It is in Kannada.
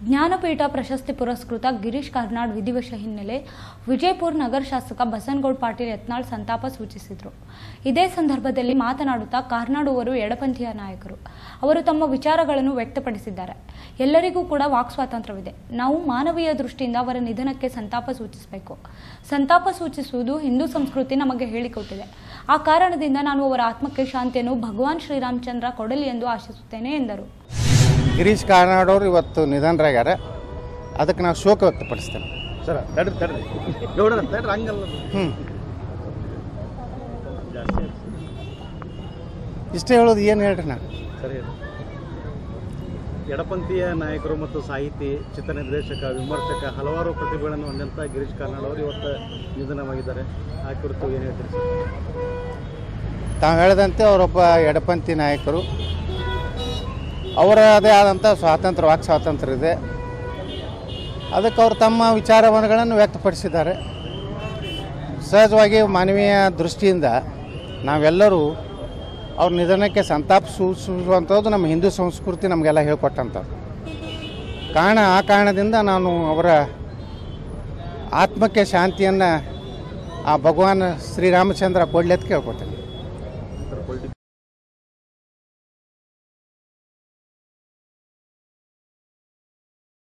ಜ್ಞಾನಪೀಠ ಪ್ರಶಸ್ತಿ ಪುರಸ್ಕೃತ ಗಿರೀಶ್ ಕಾರ್ನಾಡ್ ವಿಧಿವಶ ಹಿನ್ನೆಲೆ ವಿಜಯಪುರ ನಗರ ಶಾಸಕ ಬಸನಗೌಡ ಪಾಟೀಲ್ ಯತ್ನಾಳ್ ಸಂತಾಪ ಸೂಚಿಸಿದರು ಇದೇ ಸಂದರ್ಭದಲ್ಲಿ ಮಾತನಾಡುತ್ತಾ ಕಾರ್ನಾಡ್ ಅವರು ಎಡಪಂಥೀಯ ನಾಯಕರು ಅವರು ತಮ್ಮ ವಿಚಾರಗಳನ್ನು ವ್ಯಕ್ತಪಡಿಸಿದ್ದಾರೆ ಎಲ್ಲರಿಗೂ ಕೂಡ ವಾಕ್ ಸ್ವಾತಂತ್ರ್ಯವಿದೆ ನಾವು ಮಾನವೀಯ ದೃಷ್ಟಿಯಿಂದ ಅವರ ನಿಧನಕ್ಕೆ ಸಂತಾಪ ಸೂಚಿಸಬೇಕು ಸಂತಾಪ ಸೂಚಿಸುವುದು ಹಿಂದೂ ಸಂಸ್ಕೃತಿ ನಮಗೆ ಹೇಳಿಕೊಟ್ಟಿದೆ ಆ ಕಾರಣದಿಂದ ನಾನು ಅವರ ಆತ್ಮಕ್ಕೆ ಶಾಂತಿಯನ್ನು ಭಗವಾನ್ ಶ್ರೀರಾಮಚಂದ್ರ ಕೊಡಲಿ ಎಂದು ಆಶಿಸುತ್ತೇನೆ ಎಂದರು ಗಿರೀಶ್ ಕಾರ್ನಾಡವ್ರು ಇವತ್ತು ನಿಧನರಾಗ್ಯಾರ ಅದಕ್ಕೆ ನಾವು ಶೋಕ ವ್ಯಕ್ತಪಡಿಸ್ತೇನೆ ಸರ ತಡ್ರಿ ತಡ್ರಿ ಗೌಡರ ತಡ್ರಿ ಹಂಗಲ್ಲ ಹ್ಞೂ ಜಾಸ್ತಿ ಇಷ್ಟೇ ಹೇಳೋದು ಏನು ಹೇಳ್ರಿ ನಾನು ಸರಿ ಎಡಪಂಥೀಯ ನಾಯಕರು ಮತ್ತು ಸಾಹಿತಿ ಚಿತ್ರ ನಿರ್ದೇಶಕ ವಿಮರ್ಶಕ ಹಲವಾರು ಪ್ರತಿಭೆಗಳನ್ನು ಹೊಂದಂಥ ಗಿರೀಶ್ ಕಾರ್ನಾಡ್ ಅವರು ಇವತ್ತು ನಿಧನವಾಗಿದ್ದಾರೆ ಆ ಕುರಿತು ಏನು ಹೇಳ್ತೀರಿ ಸರ್ ತಾವು ಹೇಳಿದಂತೆ ಅವರೊಬ್ಬ ಎಡಪಂಥಿ ನಾಯಕರು ಅವರದೇ ಆದಂಥ ಸ್ವಾತಂತ್ರ್ಯ ವಾಕ್ ಸ್ವಾತಂತ್ರ್ಯ ಇದೆ ಅದಕ್ಕೆ ಅವರು ತಮ್ಮ ವಿಚಾರಗಳನ್ನು ವ್ಯಕ್ತಪಡಿಸಿದ್ದಾರೆ ಸಹಜವಾಗಿ ಮಾನವೀಯ ದೃಷ್ಟಿಯಿಂದ ನಾವೆಲ್ಲರೂ ಅವ್ರ ನಿಧನಕ್ಕೆ ಸಂತಾಪ ಸೂಚಿಸುವಂಥದ್ದು ನಮ್ಮ ಹಿಂದೂ ಸಂಸ್ಕೃತಿ ನಮಗೆಲ್ಲ ಹೇಳ್ಕೊಟ್ಟಂಥದ್ದು ಕಾರಣ ಆ ಕಾರಣದಿಂದ ನಾನು ಅವರ ಆತ್ಮಕ್ಕೆ ಶಾಂತಿಯನ್ನು ಆ ಭಗವಾನ್ ಶ್ರೀರಾಮಚಂದ್ರ ಕೊಡ್ಲಿ ಅಂತ ಕೇಳ್ಕೊತೇನೆ